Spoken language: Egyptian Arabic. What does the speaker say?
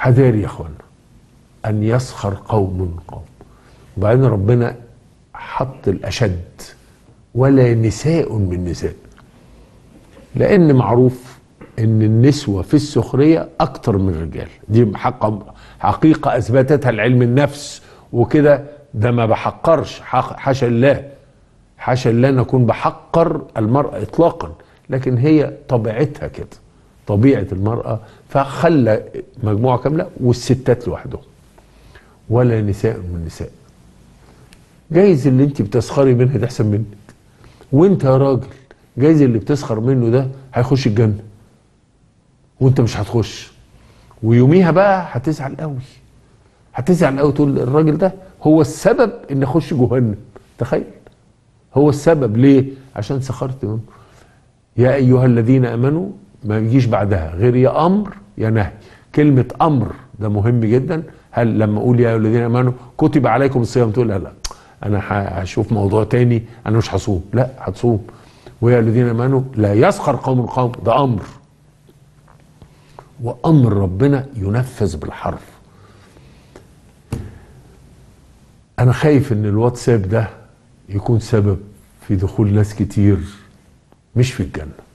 حذاري يا اخوانا ان يسخر قوم من قوم وبعدين ربنا حط الاشد ولا نساء من نساء لان معروف ان النسوه في السخريه اكتر من الرجال دي حق حقيقه اثبتتها العلم النفس وكده ده ما بحقرش حق- حاشا الله حاشا الله ان اكون بحقر المراه اطلاقا لكن هي طبيعتها كده طبيعه المراه فخلى مجموعه كامله والستات لوحدهم ولا نساء من نساء جايز اللي انت بتسخري منها ده احسن منك وانت يا راجل جايز اللي بتسخر منه ده هيخش الجنه وانت مش هتخش ويوميها بقى هتزعل قوي هتزعل قوي تقول الراجل ده هو السبب ان اخش جهنم تخيل هو السبب ليه عشان سخرت منه يا ايها الذين امنوا ما يجيش بعدها غير يا امر يا نهي كلمه امر ده مهم جدا هل لما اقول يا ايها الذين امنوا كتب عليكم الصيام تقول لا لا انا ه- هشوف موضوع تاني انا مش هصوم لا هتصوم ويا الذين امنوا لا يسخر قوم من قوم ده امر وامر ربنا ينفذ بالحرف انا خايف ان الواتساب ده يكون سبب في دخول ناس كتير مش في الجنه